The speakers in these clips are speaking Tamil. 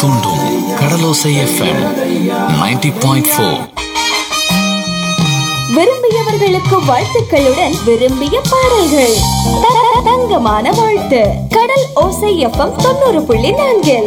தூண்டும் கடலோசை எஃப்எம் 90.4 பாயிண்ட் ஃபோர் விரும்பியவர்களுக்கு வாழ்த்துக்களுடன் விரும்பிய பாடல்கள் த- த- தங்கமான வாழ்த்து கடல் ஓசை எஃப்எம் தொண்ணூறு புள்ளி நான்கில்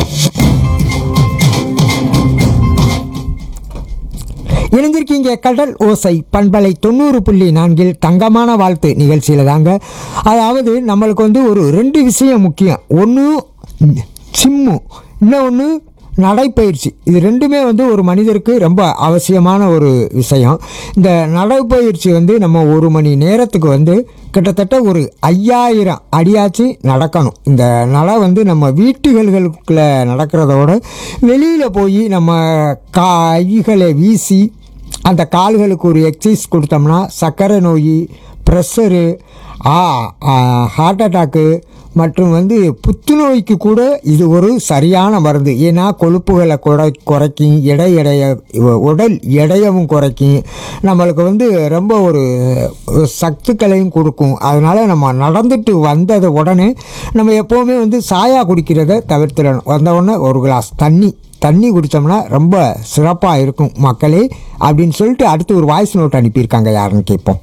இணைஞ்சிருக்கீங்க கடல் ஓசை பண்பலை தொண்ணூறு புள்ளி நான்கில் தங்கமான வாழ்த்து நிகழ்ச்சியில் தாங்க அதாவது நம்மளுக்கு வந்து ஒரு ரெண்டு விஷயம் முக்கியம் ஒன்று சிம்மு இன்னொன்று நடைப்பயிற்சி இது ரெண்டுமே வந்து ஒரு மனிதருக்கு ரொம்ப அவசியமான ஒரு விஷயம் இந்த நடைப்பயிற்சி வந்து நம்ம ஒரு மணி நேரத்துக்கு வந்து கிட்டத்தட்ட ஒரு ஐயாயிரம் அடியாச்சு நடக்கணும் இந்த நடை வந்து நம்ம வீட்டுகளுக்குள்ளே நடக்கிறதோட வெளியில் போய் நம்ம கைகளை வீசி அந்த கால்களுக்கு ஒரு எக்ஸசைஸ் கொடுத்தோம்னா சர்க்கரை நோய் ப்ரெஷரு ஹார்ட் அட்டாக்கு மற்றும் வந்து புத்துநோய்க்கு கூட இது ஒரு சரியான மருந்து ஏன்னா கொழுப்புகளை குறை குறைக்கும் எடை எடைய உடல் எடையவும் குறைக்கும் நம்மளுக்கு வந்து ரொம்ப ஒரு சத்துக்களையும் கொடுக்கும் அதனால் நம்ம நடந்துட்டு வந்தது உடனே நம்ம எப்போவுமே வந்து சாயா குடிக்கிறத தவிர்த்திடணும் வந்த உடனே ஒரு கிளாஸ் தண்ணி தண்ணி குடித்தோம்னா ரொம்ப சிறப்பாக இருக்கும் மக்களே அப்படின்னு சொல்லிட்டு அடுத்து ஒரு வாய்ஸ் நோட் அனுப்பியிருக்காங்க யாருன்னு கேட்போம்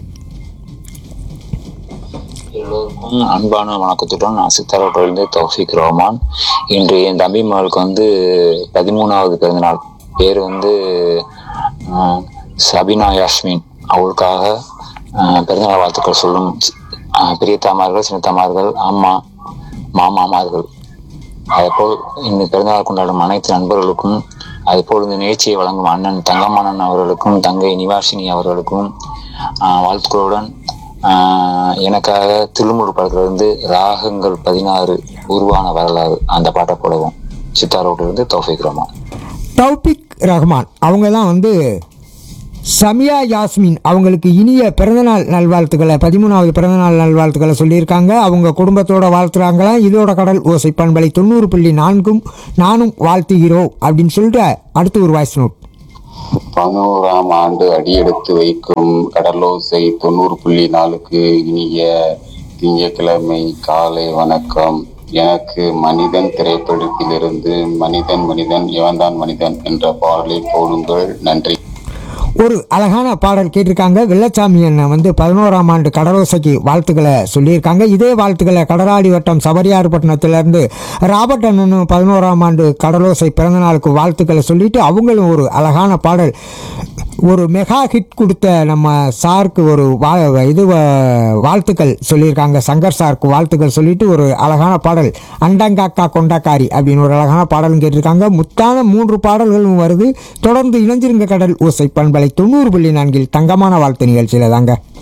எல்லோருக்கும் அன்பான வணக்கத்துடன் நான் சித்தாரோட்டிலிருந்து தௌஃபிக் ரஹ்மான் இன்று என் தம்பி மகளுக்கு வந்து பதிமூணாவது பிறந்தநாள் பேர் வந்து ஆஹ், சபினா யாஸ்மின் அவளுக்காக ஆஹ், பிறந்தநாள் வாழ்த்துக்கள் சொல்லும் ஆஹ், பெரிய தாமார்கள் சின்ன தாமார்கள் அம்மா மாமாமார்கள் அதேபோல் இந்த பிறந்தநாள் கொண்டாடும் அனைத்து நண்பர்களுக்கும் அதேபோல் இந்த நிகழ்ச்சியை வழங்கும் அண்ணன் தங்கமானன் அவர்களுக்கும் தங்கை நிவாசினி அவர்களுக்கும் ஆஹ், வாழ்த்துக்களுடன் ஆஹ், எனக்காக திருமுரு படத்திலிருந்து ராகங்கள் பதினாறு உருவான வரலாறு அந்த பாட்டை போடவும் சித்தாரோட்டிலிருந்து தௌஃபிக் ரஹ்மான் தௌபிக் ரஹ்மான் அவங்க தான் வந்து சமியா யாஸ்மின் அவங்களுக்கு இனிய பிறந்தநாள் நல்வாழ்த்துக்களை பதிமூணாவது பிறந்தநாள் நல்வாழ்த்துக்களை சொல்லியிருக்காங்க அவங்க குடும்பத்தோட வாழ்த்துறாங்களாம் இதோட கடல் ஓசை பண்பலை தொண்ணூறு புள்ளி நான்கும் நானும் வாழ்த்துகிறோம் அப்படின்னு சொல்லிட்டு அடுத்து ஒரு வாய்ஸ் நோட் பதினோராம் ஆண்டு அடியெடுத்து வைக்கும் கடலோசை தொண்ணூறு புள்ளி நாலுக்கு இனிய திங்கட்கிழமை காலை வணக்கம் எனக்கு மனிதன் திரைப்படத்திலிருந்து மனிதன் மனிதன் இவன்தான் மனிதன் என்ற பாடலை போடுங்கள் நன்றி ஒரு அழகான பாடல் கேட்டிருக்காங்க வெள்ளச்சாமி அண்ணன் வந்து பதினோராம் ஆண்டு கடலோசைக்கு வாழ்த்துக்களை சொல்லியிருக்காங்க இதே வாழ்த்துக்களை கடலாடி வட்டம் சபரியார்பட்டினத்திலேருந்து ராபர்ட் அண்ணனும் பதினோராம் ஆண்டு கடலோசை பிறந்தநாளுக்கு வாழ்த்துக்களை சொல்லிட்டு அவங்களும் ஒரு அழகான பாடல் ஒரு மெகா ஹிட் கொடுத்த நம்ம சாருக்கு ஒரு வா இது வ- வாழ்த்துக்கள் சொல்லியிருக்காங்க சங்கர் சாருக்கு வாழ்த்துக்கள் சொல்லிட்டு ஒரு அழகான பாடல் அண்டங்காக்கா கொண்டாக்காரி அப்படின்னு ஒரு அழகான பாடலும் கேட்டிருக்காங்க முத்தான மூன்று பாடல்களும் வருது தொடர்ந்து இணைஞ்சிருங்க கடல் ஓசை பண்பலை தொண்ணூறு புள்ளி நான்கில் தங்கமான வாழ்த்து நிகழ்ச்சியில் தாங்க